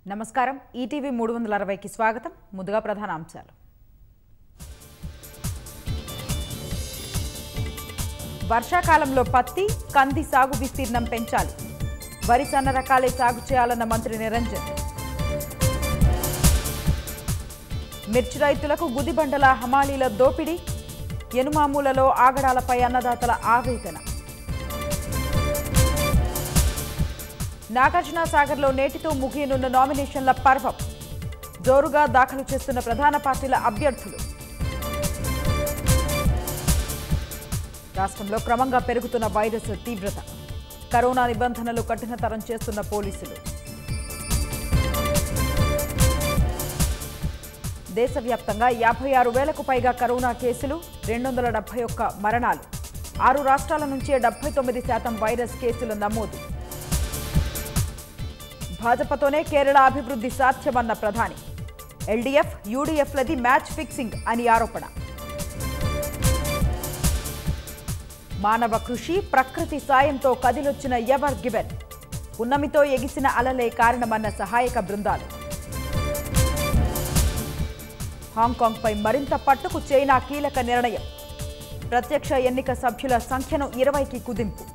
నమస్కారం ఈటీవీ మూడు వందల అరవైకి స్వాగతం ముందుగా ప్రధాన అంశాలు వర్షాకాలంలో పత్తి కంది సాగు విస్తీర్ణం పెంచాలి వరి సన్న రకాలే సాగు చేయాలన్న మంత్రి నిరంజన్ మిర్చి రైతులకు గుదిబండల హమాలీల దోపిడీ ఎనుమామూలలో ఆగడాలపై అన్నదాతల ఆవేదన నాగార్జున సాగర్లో నేటితో ముగియనున్న నామినేషన్ల పర్వం జోరుగా దాఖలు చేస్తున్న ప్రధాన పార్టీల అభ్యర్థులు రాష్ట్రంలో క్రమంగా పెరుగుతున్న వైరస్ తీవ్రత కరోనా నిబంధనలు కఠినతరం చేస్తున్న పోలీసులు దేశవ్యాప్తంగా యాభై ఆరు వేలకు పైగా కరోనా కేసులు రెండు వందల డెబ్బై ఒక్క మరణాలు ఆరు రాష్ట్రాల నుంచే డెబ్బై తొమ్మిది శాతం వైరస్ కేసులు నమోదు భాజపాతోనే కేరళ అభివృద్ధి సాధ్యమన్న ప్రధాని ఎల్డీఎఫ్ యూడీఎఫ్లది మ్యాచ్ ఫిక్సింగ్ అని ఆరోపణ మానవ కృషి ప్రకృతి సాయంతో కదిలొచ్చిన ఎవర్ గివెన్ ఉన్నమితో ఎగిసిన అలలే కారణమన్న సహాయక బృందాలు హాంకాంగ్పై మరింత పట్టుకు చైనా కీలక నిర్ణయం ప్రత్యక్ష ఎన్నిక సభ్యుల సంఖ్యను ఇరవైకి కుదింపు